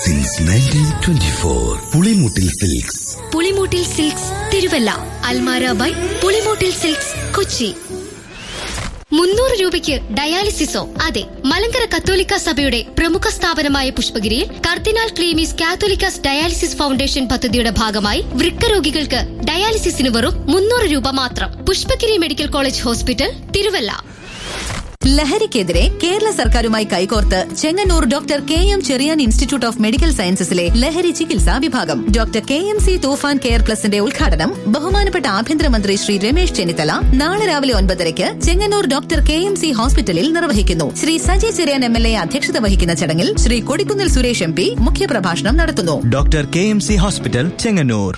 Since nineteen twenty four Pulimoottil silks Pulimoottil silks Thiruvalla അൽമാര by Pulimoottil silks Kochi മുന്നൂറ് രൂപയ്ക്ക് ഡയാലിസിസോ അതെ മലങ്കര കത്തോലിക്ക സഭയുടെ പ്രമുഖ സ്ഥാപനമായ പുഷ്പഗിരിയിൽ cardinal Cleemis catholicos dialysis foundation പദ്ധതിയുടെ ഭാഗമായി വൃക്ക രോഗികൾക്ക് ഡയാലിസിസിന് വെറും മുന്നൂറ് രൂപ മാത്രം Pushpagiri medical college hospital Thiruvalla ലഹരിക്കെതിരെ കേരള സർക്കാരുമായി കൈകോർത്ത് Chengannur doctor K M Cherian institute of medical സയൻസസിലെ ലഹരി ചികിത്സാ വിഭാഗം doctor K M C Toofan care പ്ലസിന്റെ ഉദ്ഘാടനം ബഹുമാനപ്പെട്ട ആഭ്യന്തരമന്ത്രി ശ്രീ രമേശ് ചെന്നിത്തല നാളെ രാവിലെ ഒൻപതരയ്ക്ക് Chengannur doctor K M C ഹോസ്പിറ്റലിൽ നിർവഹിക്കുന്നു Shri Saji Cherian M L A അധ്യക്ഷത വഹിക്കുന്ന ചടങ്ങിൽ ശ്രീ കൊടിക്കുന്നിൽ സുരേഷ് എം പി മുഖ്യപ്രഭാഷണം നടത്തുന്നു doctor K M C hospital Chengannur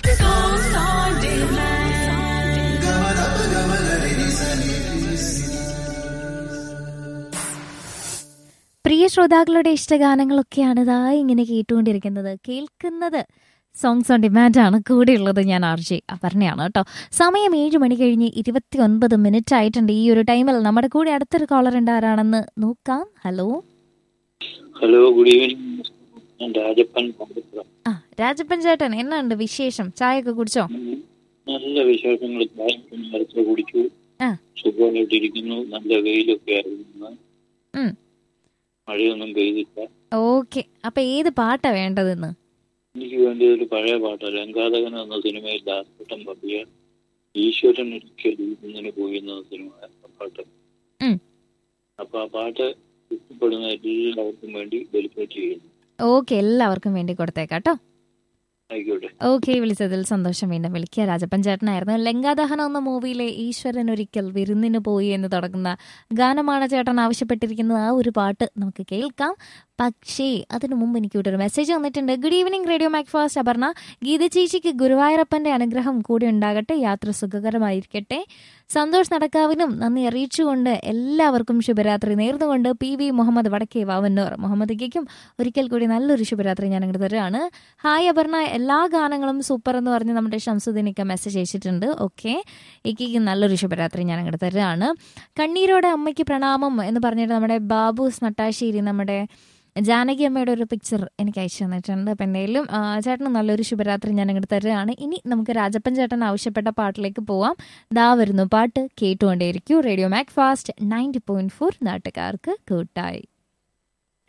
പ്രിയ ശ്രോതാക്കളുടെ ഇഷ്ടഗാനങ്ങളൊക്കെയാണ് ഇതാ ഇങ്ങനെ കേട്ടുകൊണ്ടിരിക്കുന്നത് കേൾക്കുന്നത് സോങ്സ് ഓൺ ഡിമാൻഡ് ആണ് കൂടെയുള്ളത് ഞാൻ ആർ ജെ അപർണയാണ് കേട്ടോ സമയം ഏഴ് മണി കഴിഞ്ഞ് ഇരുപത്തി ഒൻപത് മിനിറ്റ് ആയിട്ടുണ്ട് ഈ ഒരു ടൈമിൽ നമ്മുടെ കൂടെ അടുത്തൊരു കോളർ ഉണ്ട് ആരാണെന്ന് നോക്കാം ഹലോ ഹലോ ഗുഡ് ഈവനിങ് ഞാൻ രാജപ്പൻ പമ്പപ്പുറം ആ രാജപ്പൻ ചേട്ടൻ എന്നാണ്ട് വിശേഷം ചായയൊക്കെ കുടിച്ചോ നല്ല വിശേഷങ്ങൾ നേരത്തെ കുടിച്ചു ആ. സുഖമായിട്ടിരിക്കുന്നു നല്ല വെയിലൊക്കെ ആയിരുന്നു ഉം. മഴയൊന്നും പെയ്തില്ല ഓക്കെ അപ്പൊ ഏത് പാട്ടാ വേണ്ടതെന്ന് എനിക്ക് വേണ്ടി ഒരു പഴയ പാട്ടാണ് ലങ്കാതകൻ എന്ന സിനിമയിൽ ദാസട്ടം പതിയ ഈശ്വരൻ ഒരിക്കൽ ഇങ്ങനെ പോയി എന്ന സിനിമ ആ പാട്ട് ഉം. അപ്പൊ ആ പാട്ട് ഇഷ്ടപ്പെടുന്ന എല്ലാവർക്കും വേണ്ടി ഡെലിക്കേറ്റ് ചെയ്യുന്നു ഓക്കെ എല്ലാവർക്കും വേണ്ടി കൊടുത്തേക്കാട്ടോ ആയിക്കോട്ടെ ഓക്കെ വിളിച്ചതിൽ സന്തോഷം വീണ്ടും വിളിക്കുക രാജപ്പൻ ചേട്ടനായിരുന്നു ലങ്കാദഹനം എന്ന മൂവിയിലെ ഈശ്വരൻ ഒരിക്കൽ വിരുന്നിന് പോയി എന്ന് തുടങ്ങുന്ന ഗാനമാണ് ചേട്ടൻ ആവശ്യപ്പെട്ടിരിക്കുന്നത് ആ ഒരു പാട്ട് നമുക്ക് കേൾക്കാം പക്ഷേ അതിനു മുമ്പ് എനിക്ക് ഇവിടെ ഒരു മെസ്സേജ് വന്നിട്ടുണ്ട് good evening radio Macfast Aparna Geetha ചേച്ചിക്ക് ഗുരുവായൂരപ്പന്റെ അനുഗ്രഹം കൂടി ഉണ്ടാകട്ടെ യാത്ര സുഖകരമായിരിക്കട്ടെ സന്തോഷ് നടക്കാവിനും നന്ദി അറിയിച്ചുകൊണ്ട് എല്ലാവർക്കും ശുഭരാത്രി നേർന്നുകൊണ്ട് പി വി മുഹമ്മദ് വടക്കേ വാവന്നൂർ മുഹമ്മദ് ഇക്കയ്ക്കും ഒരിക്കൽ കൂടി നല്ലൊരു ശുഭരാത്രി ഞാൻ അങ്ങോട്ട് തരുവാണ് ഹായ് അപർണ എല്ലാ ഗാനങ്ങളും സൂപ്പർ എന്ന് പറഞ്ഞ് നമ്മുടെ ഷംസുദ്ദീനൊക്കെ മെസ്സേജ് അയച്ചിട്ടുണ്ട് ഓക്കെ ഇക്കയ്ക്ക് നല്ലൊരു ശുഭരാത്രി ഞാൻ അങ്ങോട്ട് തരുവാണ് കണ്ണീരോടെ അമ്മയ്ക്ക് പ്രണാമം എന്ന് പറഞ്ഞിട്ട് നമ്മുടെ ബാബുസ് നട്ടാശ്ശേരി നമ്മുടെ ജാനകി അമ്മയുടെ ഒരു പിക്ചർ എനിക്ക് അയച്ചു തന്നിട്ടുണ്ട് അപ്പം എന്തായാലും ആ, ചേട്ടന് നല്ലൊരു ശുഭരാത്രി ഞാൻ അങ്ങോട്ട് തരുകയാണ് ഇനി നമുക്ക് രാജപ്പൻ ചേട്ടൻ ആവശ്യപ്പെട്ട പാട്ടിലേക്ക് പോവാം ദാ വരുന്നു പാട്ട് കേട്ടുകൊണ്ടേയിരിക്കൂ radio Macfast ninety point four നാട്ടുകാർക്ക് കൂട്ടായി